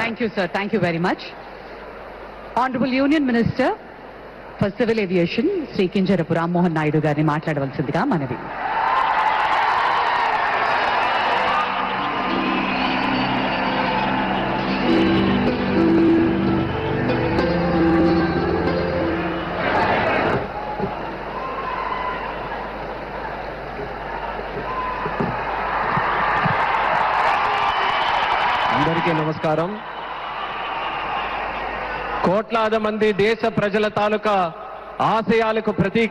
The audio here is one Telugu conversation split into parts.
thank you sir thank you very much honourable union minister for civil aviation Shri Kinjarapu Rammohan Naidu గారిని మాట్లాడవలసిందిగా మనవి అందరికీ నమస్కారం కోట్లాది మంది దేశ ప్రజల తాలూకా ఆశయాలకు ప్రతీక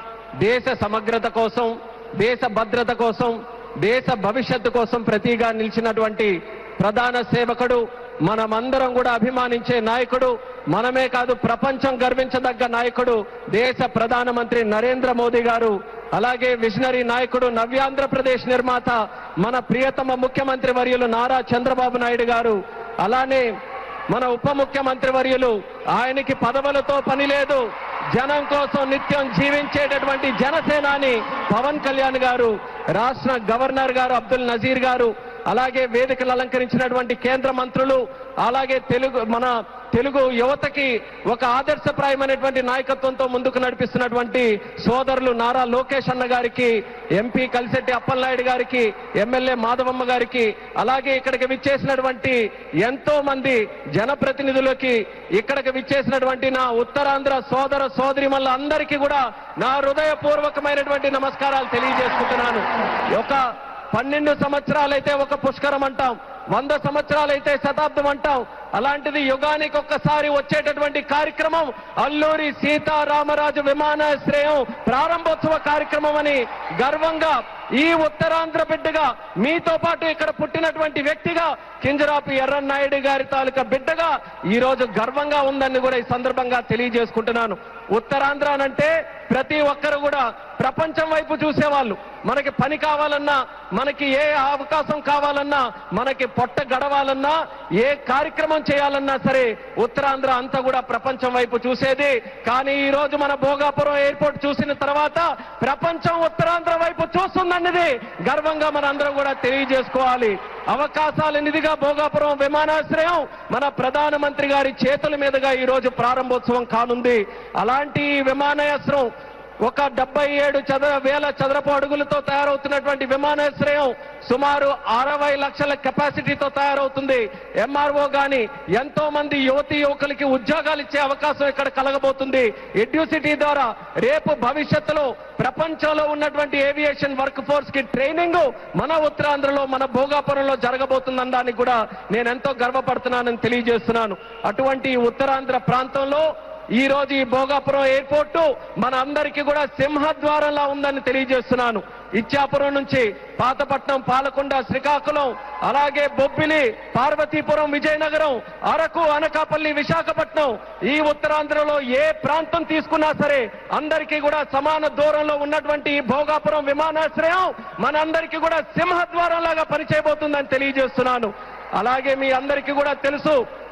దేశ సమగ్రత కోసం దేశ భద్రత కోసం దేశ భవిష్యత్తు కోసం ప్రతీగా నిలిచినటువంటి ప్రధాన సేవకుడు మనమందరం కూడా అభిమానించే నాయకుడు మనమే కాదు ప్రపంచం గర్వించదగ్గ నాయకుడు దేశ ప్రధానమంత్రి నరేంద్ర మోదీ గారు అలాగే విజనరీ నాయకుడు నవ్యాంధ్రప్రదేశ్ నిర్మాత మన ప్రియతమ ముఖ్యమంత్రి వర్యులు నారా చంద్రబాబు నాయుడు గారు అలానే మన ఉప ముఖ్యమంత్రి వర్యులు ఆయనకి పదవులతో పని లేదు జనం కోసం నిత్యం జీవించేటటువంటి జనసేనాని పవన్ కళ్యాణ్ గారు రాష్ట్ర గవర్నర్ గారు అబ్దుల్ నజీర్ గారు అలాగే వేదికలు అలంకరించినటువంటి కేంద్ర మంత్రులు అలాగే తెలుగు మన తెలుగు యువతకి ఒక ఆదర్శప్రాయమైనటువంటి నాయకత్వంతో ముందుకు నడిపిస్తున్నటువంటి సోదరులు నారా లోకేష్ అన్న గారికి ఎంపీ కలిసెట్టి అప్పలనాయుడు గారికి ఎమ్మెల్యే మాధవమ్మ గారికి అలాగే ఇక్కడికి విచ్చేసినటువంటి ఎంతో మంది జనప్రతినిధులకి ఇక్కడికి విచ్చేసినటువంటి నా ఉత్తరాంధ్ర సోదర సోదరిమల్ల అందరికీ కూడా నా హృదయపూర్వకమైనటువంటి నమస్కారాలు తెలియజేసుకుంటున్నాను ఒక పన్నెండు సంవత్సరాలైతే ఒక పుష్కరం అంటాం వంద సంవత్సరాలైతే శతాబ్దం అంటాం అలాంటిది యుగానికి ఒక్కసారి వచ్చేటటువంటి కార్యక్రమం అల్లూరి సీతారామరాజు విమానాశ్రయం ప్రారంభోత్సవ కార్యక్రమం అని గర్వంగా ఈ ఉత్తరాంధ్ర బిడ్డగా మీతో పాటు ఇక్కడ పుట్టినటువంటి వ్యక్తిగా కింజరాపు ఎర్రన్నాయుడు గారి తాలూకా బిడ్డగా ఈ రోజు గర్వంగా ఉందని కూడా ఈ సందర్భంగా తెలియజేసుకుంటున్నాను ఉత్తరాంధ్ర అంటే ప్రతి ఒక్కరు కూడా ప్రపంచం వైపు చూసేవాళ్ళు మనకి పని కావాలన్నా మనకి ఏ అవకాశం కావాలన్నా మనకి పొట్ట గడవాలన్నా ఏ కార్యక్రమం చేయాలన్నా సరే ఉత్తరాంధ్ర అంతా కూడా ప్రపంచం వైపు చూసేది కానీ ఈ రోజు మన భోగాపురం ఎయిర్పోర్ట్ చూసిన తర్వాత ప్రపంచం ఉత్తరాంధ్ర వైపు చూస్తుందన్నది గర్వంగా మనందరం కూడా తెలియజేసుకోవాలి అవకాశాల నిధిగా భోగాపురం విమానాశ్రయం మన ప్రధానమంత్రి గారి చేతుల మీదుగా ఈ రోజు ప్రారంభోత్సవం కానుంది అలాంటి ఈ విమానాశ్రయం ఒక డెబ్బై ఏడు చదర వేల చదరపు అడుగులతో తయారవుతున్నటువంటి విమానాశ్రయం సుమారు అరవై లక్షల కెపాసిటీతో తయారవుతుంది ఎంఆర్ఓ గాని ఎంతో మంది యువతి యువకులకి ఉద్యోగాలు ఇచ్చే అవకాశం ఇక్కడ కలగబోతుంది ఎడ్యూసిటీ ద్వారా రేపు భవిష్యత్తులో ప్రపంచంలో ఉన్నటువంటి ఏవియేషన్ వర్క్ ఫోర్స్ కి ట్రైనింగ్ మన ఉత్తరాంధ్రలో మన భోగాపురంలో జరగబోతుందనడానికి కూడా నేను ఎంతో గర్వపడుతున్నానని తెలియజేస్తున్నాను అటువంటి ఈ ఉత్తరాంధ్ర ప్రాంతంలో ఈ రోజు ఈ భోగాపురం ఎయిర్పోర్టు మన అందరికీ కూడా సింహద్వారంలా ఉందని తెలియజేస్తున్నాను ఇచ్చాపురం నుంచి పాతపట్నం పాలకొండ శ్రీకాకుళం అలాగే బొబ్బిలి పార్వతీపురం విజయనగరం అరకు అనకాపల్లి విశాఖపట్నం ఈ ఉత్తరాంధ్రలో ఏ ప్రాంతం తీసుకున్నా సరే అందరికీ కూడా సమాన దూరంలో ఉన్నటువంటి ఈ భోగాపురం విమానాశ్రయం మనందరికీ కూడా సింహద్వారం లాగా పనిచేయబోతుందని తెలియజేస్తున్నాను అలాగే మీ అందరికీ కూడా తెలుసు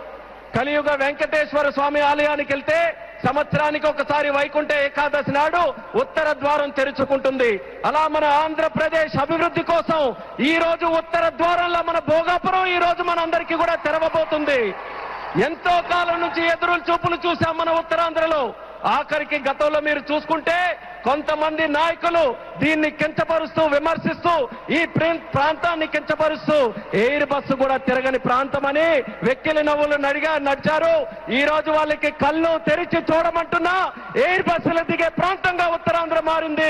కలియుగ వెంకటేశ్వర స్వామి ఆలయానికి వెళ్తే సంవత్సరానికి ఒకసారి వైకుంఠ ఏకాదశి నాడు ఉత్తర ద్వారం తెరుచుకుంటుంది అలా మన ఆంధ్రప్రదేశ్ అభివృద్ధి కోసం ఈ రోజు ఉత్తర ద్వారంలో మన భోగాపురం ఈ రోజు మనందరికీ కూడా తెరవబోతుంది ఎంతో కాలం నుంచి ఎదురు చూపులు చూసాం మన ఉత్తరాంధ్రలో ఆఖరికి గతంలో మీరు చూసుకుంటే కొంతమంది నాయకులు దీన్ని కించపరుస్తూ విమర్శిస్తూ ఈ ప్రిన్- ప్రాంతాన్ని కించపరుస్తూ ఎయిర్ బస్సు కూడా తిరగని ప్రాంతమని వెక్కిలి నవ్వులు నడిగా నడిచారు ఈ రోజు వాళ్ళకి కళ్ళు తెరిచి చూడమంటున్నా ఎయిర్ బస్సులు దిగే ప్రాంతంగా ఉత్తరాంధ్ర మారింది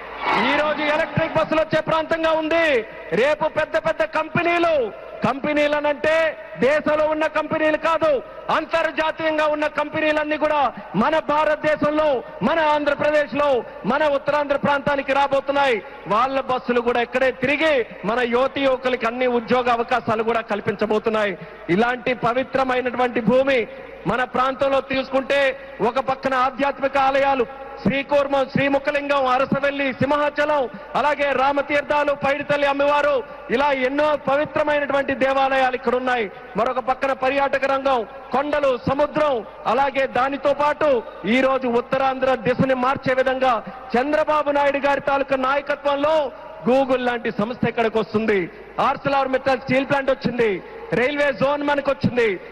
ఈ రోజు ఎలక్ట్రిక్ బస్సులు వచ్చే ప్రాంతంగా ఉంది రేపు పెద్ద పెద్ద కంపెనీలు కంపెనీలనంటే దేశంలో ఉన్న కంపెనీలు కాదు అంతర్జాతీయంగా ఉన్న కంపెనీలన్నీ కూడా మన భారతదేశంలో మన ఆంధ్రప్రదేశ్ లో మన ఉత్తరాంధ్ర ప్రాంతానికి రాబోతున్నాయి వాళ్ళ బస్సులు కూడా ఇక్కడే తిరిగి మన యువతి యువకులకి అన్ని ఉద్యోగ అవకాశాలు కూడా కల్పించబోతున్నాయి ఇలాంటి పవిత్రమైనటువంటి భూమి మన ప్రాంతంలో తీసుకుంటే ఒక పక్కన ఆధ్యాత్మిక ఆలయాలు శ్రీకూర్మం శ్రీముఖలింగం అరసవెల్లి సింహాచలం అలాగే రామతీర్థాలు పైడితల్లి అమ్మవారు ఇలా ఎన్నో పవిత్రమైనటువంటి దేవాలయాలు ఇక్కడ ఉన్నాయి మరొక పక్కన పర్యాటక రంగం కొండలు సముద్రం అలాగే దానితో పాటు ఈ రోజు ఉత్తరాంధ్ర దిశని మార్చే విధంగా చంద్రబాబు నాయుడు గారి తాలూకా నాయకత్వంలో గూగుల్ లాంటి సంస్థ ఇక్కడికి వస్తుంది ఆర్సలార్ మెటల్ స్టీల్ ప్లాంట్ వచ్చింది రైల్వే జోన్ మనకు వచ్చింది